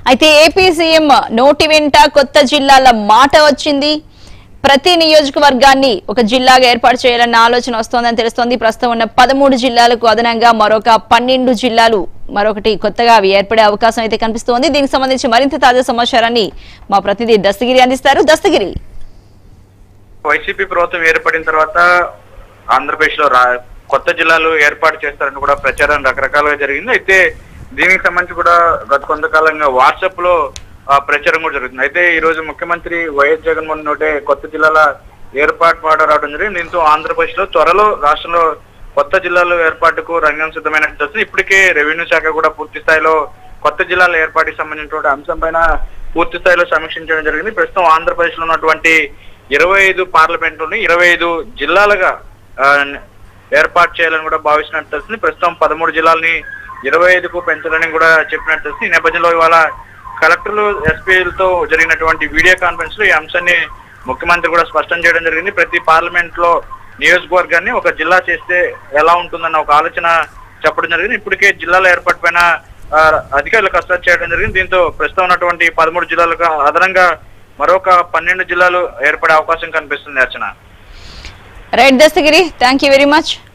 అయితే AP CM నోటి వెంట కొత్త జిల్లాల మాట వచ్చింది ప్రతి నియోజకవర్గాన్ని ఒక జిల్లాగా ఏర్పాటు చేయాలన్న ఆలోచన వస్తోందని తెలుస్తోంది ప్రస్తుతం ఉన్న పదమూడు జిల్లాలకు అదనంగా మరొక పన్నెండు జిల్లాలు మరొకటి కొత్తగా అవి ఏర్పడే అవకాశం అయితే కనిపిస్తోంది దీనికి సంబంధించి మరింత తాజా సమాచారాన్ని మా ప్రతినిధి దస్తగిరి అందిస్తారు దస్తగిరి వైసీపీ ప్రభుత్వం ఏర్పడిన తర్వాత ఆంధ్రప్రదేశ్ లో రా కొత్త జిల్లాలు ఏర్పాటు చేస్తారని కూడా ప్రచారం రకరకాలుగా జరిగింది అయితే దీనికి సంబంధించి కూడా గత కొంతకాలంగా వాట్సాప్ లో ఆ, ప్రచారం కూడా జరుగుతుంది అయితే ఈ రోజు ముఖ్యమంత్రి వైఎస్ జగన్మోహన్ నోటే కొత్త జిల్లాల ఏర్పాటు మాట రావడం జరిగింది దీంతో ఆంధ్రప్రదేశ్ లో త్వరలో రాష్ట్రంలో కొత్త జిల్లాల ఏర్పాటుకు రంగం సిద్ధమైనట్టు తెలుస్తుంది ఇప్పటికే రెవెన్యూ శాఖ కూడా పూర్తి స్థాయిలో కొత్త జిల్లాల ఏర్పాటుకి సంబంధించినటువంటి అంశం పైన పూర్తి స్థాయిలో సమీక్షించడం జరిగింది ప్రస్తుతం ఆంధ్రప్రదేశ్ లో ఉన్నటువంటి ఇరవై ఐదు పార్లమెంట్లోని ఇరవై ఐదు జిల్లాలుగా ఆ, ఏర్పాటు చేయాలని కూడా భావిస్తున్నట్టు తెలుస్తుంది ప్రస్తుతం పదమూడు జిల్లాలని ఇరవై ఐదుకు పెంచాలని కూడా చెప్పినట్టు తెలుస్తుంది ఈ నేపథ్యంలో ఇవాళ కలెక్టర్లు ఎస్పీలతో జరిగినటువంటి వీడియో కాన్ఫరెన్స్ లో ఈ అంశాన్ని ముఖ్యమంత్రి కూడా స్పష్టం చేయడం జరిగింది ప్రతి పార్లమెంట్ లో నియోజకవర్గాన్ని ఒక జిల్లా చేస్తే ఎలా ఉంటుందన్న ఒక ఆలోచన చెప్పడం జరిగింది ఇప్పటికే జిల్లాల ఏర్పాటు పైన ఆ, అధికారులు కసరత్తు చేయడం జరిగింది దీంతో ప్రస్తుతం ఉన్నటువంటి పదమూడు జిల్లాలకు అదనంగా మరొక పన్నెండు జిల్లాలు ఏర్పడే అవకాశం కనిపిస్తుంది Archana right Dastagiri thank you very much